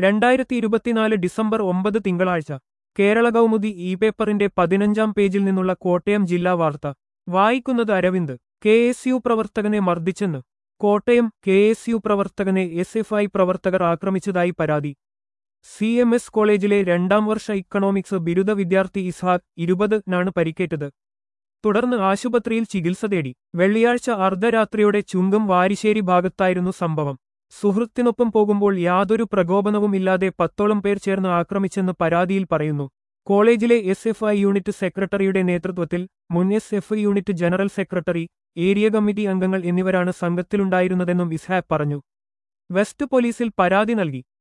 രണ്ടായിരത്തി ഇരുപത്തിനാല് ഡിസംബർ ഒമ്പത് തിങ്കളാഴ്ച കേരള കൗമുദി ഇ പേപ്പറിന്റെ പതിനഞ്ചാം പേജിൽ നിന്നുള്ള കോട്ടയം ജില്ലാ വാർത്ത വായിക്കുന്നത് അരവിന്ദ് കെ എസ് യു പ്രവർത്തകനെ മർദ്ദിച്ചെന്ന് കോട്ടയം കെ എസ് യു പ്രവർത്തകനെ എസ് എഫ് ഐ പ്രവർത്തകർ ആക്രമിച്ചതായി പരാതി സി എം എസ് കോളേജിലെ രണ്ടാം വർഷ ഇക്കണോമിക്സ് ബിരുദ വിദ്യാർത്ഥി ഇസ്ഹാഖ് ഇരുപതിനാണ് പരിക്കേറ്റത് തുടർന്ന് ആശുപത്രിയിൽ ചികിത്സ തേടി വെള്ളിയാഴ്ച അർദ്ധരാത്രിയോടെ ചുങ്കം വാരിശ്ശേരി ഭാഗത്തായിരുന്നു സംഭവം സുഹൃത്തിനൊപ്പം പോകുമ്പോൾ യാതൊരു പ്രകോപനവും ഇല്ലാതെ പത്തോളം പേർ ചേർന്ന് ആക്രമിച്ചെന്ന് പരാതിയിൽ പറയുന്നു കോളേജിലെ എസ് എഫ് ഐ യൂണിറ്റ് സെക്രട്ടറിയുടെ നേതൃത്വത്തിൽ മുൻ S F I unit general secretary area committee അംഗങ്ങൾ എന്നിവരാണ് സംഘത്തിലുണ്ടായിരുന്നതെന്നും ഇസ്ഹാഖ് പറഞ്ഞു വെസ്റ്റ് പോലീസിൽ പരാതി നൽകി